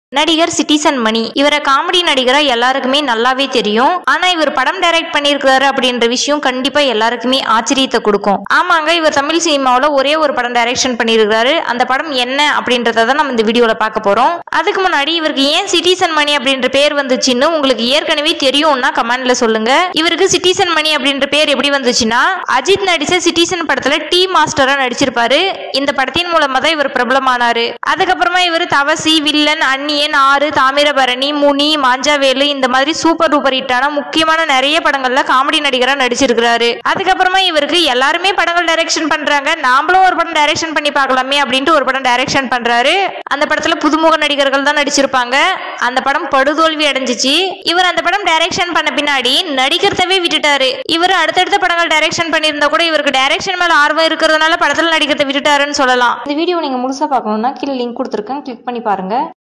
நடிகர் சிட்டிசன் மணி இவரை காமெடி நடிகரா எல்லாருக்குமே நல்லாவே தெரியும் ஆனா இவர் படம் டைரக்ட் பண்ணியிருக்கிறாரு அப்படின்ற விஷயம் கண்டிப்பா எல்லாருக்குமே ஆச்சரியத்தை கொடுக்கும் ஆமாங்க இவர் தமிழ் சினிமாவில் ஒரே ஒரு படம் டைரக்ஷன் பண்ணியிருக்கிறாரு அந்த படம் என்ன அப்படின்றத தான் நம்ம இந்த வீடியோல பார்க்க போறோம் அதுக்கு முன்னாடி இவருக்கு ஏன் சிட்டிசன் மணி அப்படின்ற பேர் வந்துச்சுன்னு உங்களுக்கு ஏற்கனவே தெரியும்னா கமெண்ட்ல சொல்லுங்க இவருக்கு சிட்டிசன் மணி அப்படின்ற பேர் எப்படி வந்துச்சுன்னா அஜித் நடிச்ச சிட்டிசன் படத்துல டீ மாஸ்டரா நடிச்சிருப்பாரு இந்த படத்தின் மூலமா தான் இவர் பிரபலமானாரு அதுக்கப்புறமா இவர் தவசி வில்லன் அந்நியன் ஆறு தாமிரபரணி முனி மாஞ்சாவேலு இந்த மாதிரி சூப்பர் டூப்பர் ஹிட்டான முக்கியமான நிறைய படங்கள்ல காமெடி நடிகரா நடிச்சிருக்கிறாரு அதுக்கப்புறமா இவருக்கு எல்லாருமே படங்கள் டைரக்ஷன் பண்றாங்க நாமளும் ஒரு படம் டைரக்ஷன் பண்ணி பார்க்கலாமே அப்படின்ட்டு ஒரு படம் டைரக்ஷன் பண்றாரு அந்த படத்துல புதுமுக நடிகர்கள் தான் நடிச்சிருப்பாங்க அந்த படம் படுதோல்வி அடைஞ்சிச்சு இவர் அந்த படம் டைரக்ஷன் பண்ண பின்னாடி நடிக்கிறதவே விட்டுட்டாரு இவர் அடுத்தடுத்த படங்கள் டைரக்ஷன் பண்ணியிருந்தா கூட இவருக்கு டைரக்ஷன் மேல ஆர்வம் இருக்கிறதுனால படத்துல நடிக்கிறத விட்டுட்டாருன்னு சொல்லலாம் இந்த வீடியோ நீங்க முழுசா பார்க்கணும்னா கீழே லிங்க் கொடுத்துருக்கேன் கிளிக் பண்ணி பாருங்க